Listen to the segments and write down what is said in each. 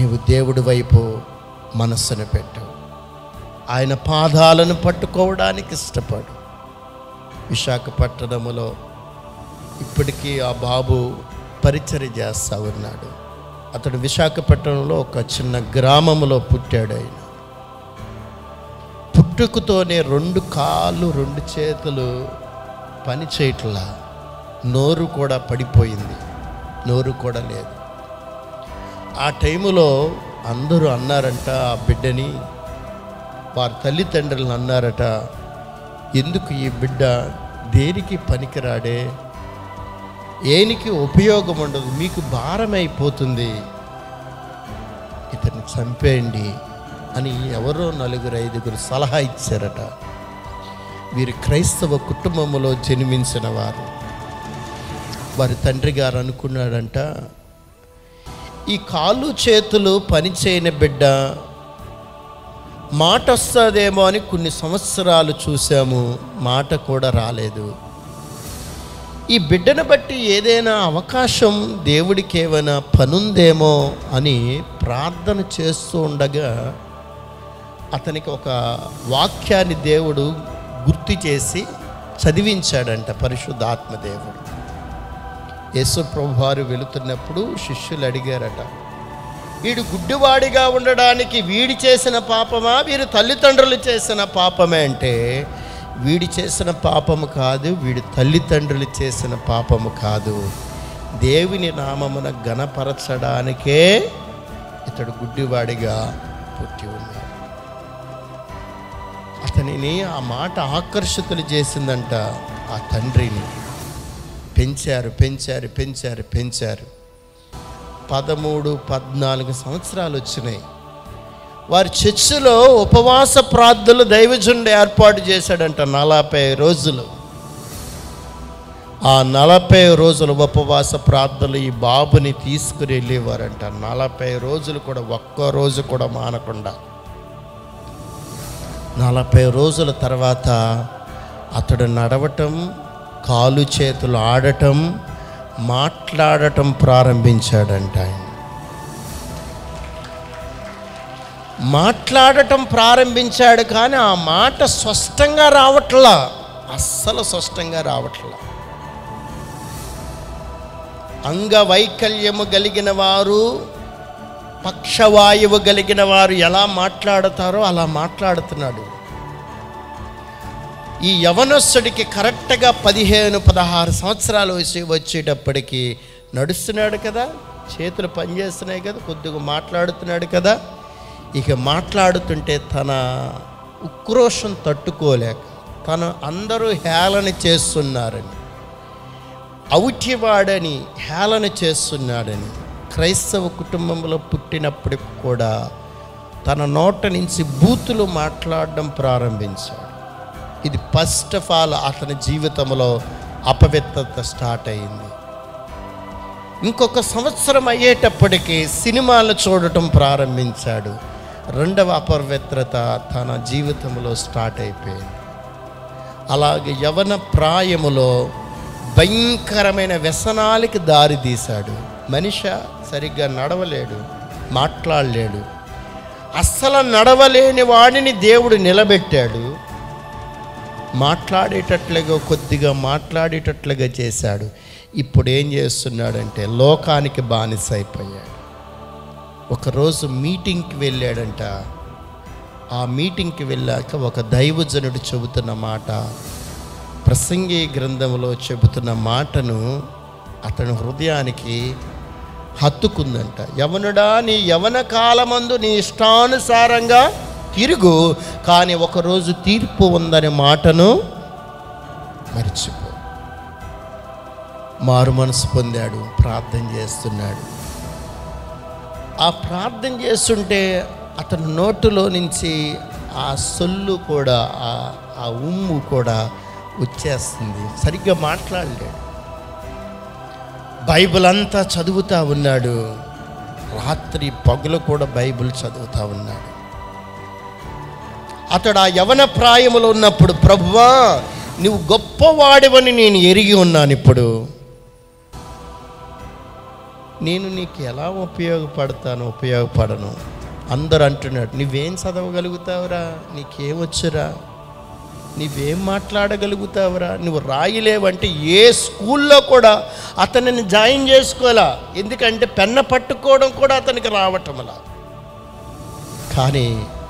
నీవు దేవుడి వైపు మనస్సును పెట్టు ఆయన పాదాలను పట్టుకోవడానికి ఇష్టపడు విశాఖపట్నములో ఇప్పటికీ ఆ బాబు పరిచర్య చేస్తూ ఉన్నాడు అతడు విశాఖపట్నంలో ఒక చిన్న గ్రామంలో పుట్టాడు ఆయన పుట్టుకతోనే రెండు కాళ్ళు రెండు చేతులు పని చేయట్లా నోరు కూడా పడిపోయింది నోరు కూడా లేదు ఆ టైములో అందరూ అన్నారంట ఆ బిడ్డని వారి తల్లిదండ్రులను అన్నారట ఎందుకు ఈ బిడ్డ దేనికి పనికిరాడే ఏనికి ఉపయోగం ఉండదు మీకు భారం అయిపోతుంది ఇతన్ని చంపేయండి అని ఎవరో నలుగురు ఐదుగురు సలహా ఇచ్చారట వీరు క్రైస్తవ కుటుంబంలో జన్మించిన వారు వారి తండ్రి గారు అనుకున్నాడంట ఈ కాళ్ళు చేతులు పనిచేయని బిడ్డ మాట వస్తుందేమో అని కొన్ని సంవత్సరాలు చూసాము మాట కూడా రాలేదు ఈ బిడ్డను బట్టి ఏదైనా అవకాశం దేవుడికి ఏమైనా పనుందేమో అని ప్రార్థన చేస్తూ ఉండగా అతనికి ఒక వాక్యాన్ని దేవుడు గుర్తు చేసి చదివించాడంట పరిశుద్ధాత్మ దేవుడు యేసు ప్రభు వారు వెళుతున్నప్పుడు శిష్యులు అడిగారట వీడు గుడ్డివాడిగా ఉండడానికి వీడి చేసిన పాపమా వీరి తల్లిదండ్రులు చేసిన పాపమే అంటే వీడి చేసిన పాపము కాదు వీడి తల్లిదండ్రులు చేసిన పాపము కాదు దేవుని నామమున గణపరచడానికే ఇతడు గుడ్డివాడిగా పుట్టి ఉన్నాడు అతనిని ఆ మాట ఆకర్షితులు చేసిందంట ఆ తండ్రిని పెంచారు పెంచారు పెంచారు పెంచారు పదమూడు పద్నాలుగు సంవత్సరాలు వచ్చినాయి వారి చర్చిలో ఉపవాస ప్రార్థనలు దైవజుండు ఏర్పాటు చేశాడంట నలభై రోజులు ఆ నలభై రోజుల ఉపవాస ప్రార్థనలు ఈ బాబుని తీసుకుని వెళ్ళేవారంట నలభై రోజులు కూడా ఒక్క రోజు కూడా మానకుండా నలభై రోజుల తర్వాత అతడు నడవటం కాలు చేతులు ఆడటం మాట్లాడటం ప్రారంభించాడంట ఆయన మాట్లాడటం ప్రారంభించాడు కానీ ఆ మాట స్పష్టంగా రావట్లా అస్సలు స్పష్టంగా రావట్లా అంగవైకల్యము కలిగిన వారు పక్షవాయువు కలిగిన వారు ఎలా మాట్లాడతారో అలా మాట్లాడుతున్నాడు ఈ యవనస్తుడికి కరెక్ట్గా పదిహేను పదహారు సంవత్సరాలు వచ్చి వచ్చేటప్పటికి నడుస్తున్నాడు కదా చేతులు పనిచేస్తున్నాయి కదా కొద్దిగా మాట్లాడుతున్నాడు కదా ఇక మాట్లాడుతుంటే తన ఉక్రోషం తట్టుకోలేక తను అందరూ హేళన చేస్తున్నారని ఔట్యవాడని హేళన చేస్తున్నాడని క్రైస్తవ కుటుంబంలో పుట్టినప్పటికి కూడా తన నోట నుంచి బూతులు మాట్లాడడం ప్రారంభించాడు ఇది ఫస్ట్ ఆఫ్ ఆల్ అతని జీవితంలో అపవిత్రత స్టార్ట్ అయింది ఇంకొక సంవత్సరం అయ్యేటప్పటికి సినిమాలు చూడటం ప్రారంభించాడు రెండవ అపవిత్రత తన జీవితంలో స్టార్ట్ అయిపోయింది అలాగే యవన ప్రాయములో భయంకరమైన వ్యసనాలకి దారి తీశాడు మనిషి సరిగ్గా నడవలేడు మాట్లాడలేడు అస్సలు నడవలేని వాడిని దేవుడు నిలబెట్టాడు మాట్లాడేటట్లుగా కొద్దిగా మాట్లాడేటట్లుగా చేశాడు ఇప్పుడు ఏం చేస్తున్నాడంటే లోకానికి బానిస అయిపోయాడు ఒకరోజు మీటింగ్కి వెళ్ళాడంట ఆ మీటింగ్కి వెళ్ళాక ఒక దైవజనుడు చెబుతున్న మాట ప్రసంగి గ్రంథంలో చెబుతున్న మాటను అతని హృదయానికి హత్తుకుందంట యవనుడా నీ యవన కాలమందు నీ ఇష్టానుసారంగా తిరుగు కానీ ఒకరోజు తీర్పు ఉందనే మాటను మర్చిపో మారు మనసు పొందాడు ప్రార్థన చేస్తున్నాడు ఆ ప్రార్థన చేస్తుంటే అతని నోటులో నుంచి ఆ సొల్లు కూడా ఆ ఆ ఉమ్ము కూడా వచ్చేస్తుంది సరిగ్గా మాట్లాడలేడు బైబిల్ అంతా చదువుతా ఉన్నాడు రాత్రి పగులు కూడా బైబిల్ చదువుతా ఉన్నాడు అతడు ఆ యవన ప్రాయములో ఉన్నప్పుడు ప్రభువా నువ్వు గొప్పవాడివని నేను ఎరిగి ఉన్నాను ఇప్పుడు నేను నీకు ఎలా ఉపయోగపడతాను ఉపయోగపడను అందరు అంటున్నాడు నువ్వేం చదవగలుగుతావురా నీకేమొచ్చురా నువ్వేం మాట్లాడగలుగుతావురా నువ్వు రాయలేవంటే ఏ స్కూల్లో కూడా అతనిని జాయిన్ చేసుకోవాలా ఎందుకంటే పెన్న పట్టుకోవడం కూడా అతనికి రావటంలా కానీ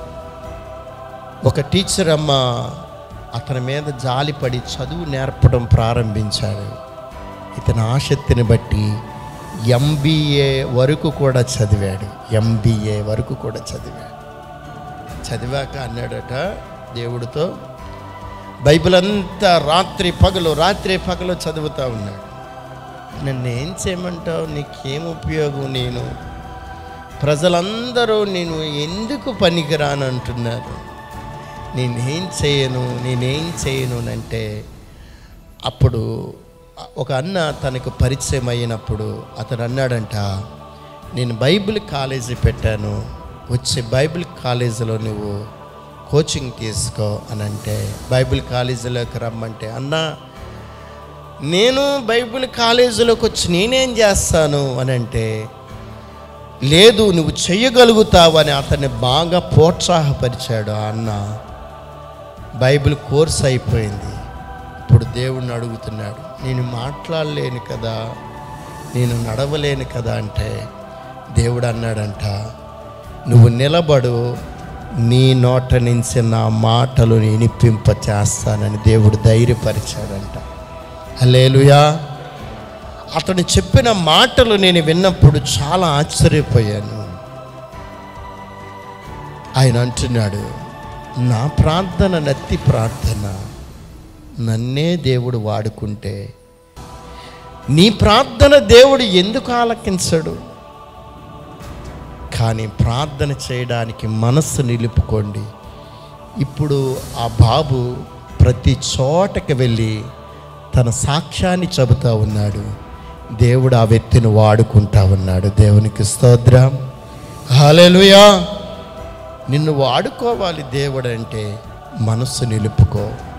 ఒక టీచర్ అమ్మ అతని మీద జాలిపడి చదువు నేర్పడం ప్రారంభించాడు ఇతని ఆసక్తిని బట్టి ఎంబీఏ వరకు కూడా చదివాడు ఎంబీఏ వరకు కూడా చదివాడు చదివాక అన్నాడట దేవుడితో బైబిల్ అంతా రాత్రి పగలు రాత్రి పగలు చదువుతూ ఉన్నాడు నన్ను ఏం చేయమంటావు నీకేం ఉపయోగం నేను ప్రజలందరూ నేను ఎందుకు పనికిరాను అంటున్నారు నేనేం చేయను నేనేం చేయను అని అంటే అప్పుడు ఒక అన్న తనకు పరిచయం అయినప్పుడు అతను అన్నాడంట నేను బైబిల్ కాలేజీ పెట్టాను వచ్చి బైబిల్ కాలేజీలో నువ్వు కోచింగ్ తీసుకో అని అంటే బైబిల్ కాలేజీలోకి రమ్మంటే అన్న నేను బైబిల్ కాలేజీలోకి వచ్చి నేనేం చేస్తాను అని అంటే లేదు నువ్వు చెయ్యగలుగుతావు అని అతన్ని బాగా ప్రోత్సాహపరిచాడు ఆ అన్న బైబిల్ కోర్స్ అయిపోయింది ఇప్పుడు దేవుణ్ణి అడుగుతున్నాడు నేను మాట్లాడలేను కదా నేను నడవలేను కదా అంటే దేవుడు అన్నాడంట నువ్వు నిలబడు నీ నోట నుంచి నా మాటలు వినిపింప చేస్తానని దేవుడు ధైర్యపరిచాడంట హలేలుయా అతను చెప్పిన మాటలు నేను విన్నప్పుడు చాలా ఆశ్చర్యపోయాను ఆయన అంటున్నాడు నా ప్రార్థన నత్తి ప్రార్థన నన్నే దేవుడు వాడుకుంటే నీ ప్రార్థన దేవుడు ఎందుకు ఆలకించడు కానీ ప్రార్థన చేయడానికి మనస్సు నిలుపుకోండి ఇప్పుడు ఆ బాబు ప్రతి చోటకి వెళ్ళి తన సాక్ష్యాన్ని చెబుతూ ఉన్నాడు దేవుడు ఆ వ్యక్తిని వాడుకుంటా ఉన్నాడు దేవునికి స్తోత్రం హల్లెలూయా నిన్ను వాడుకోవాలి దేవుడు అంటే మనస్సు నిలుపుకో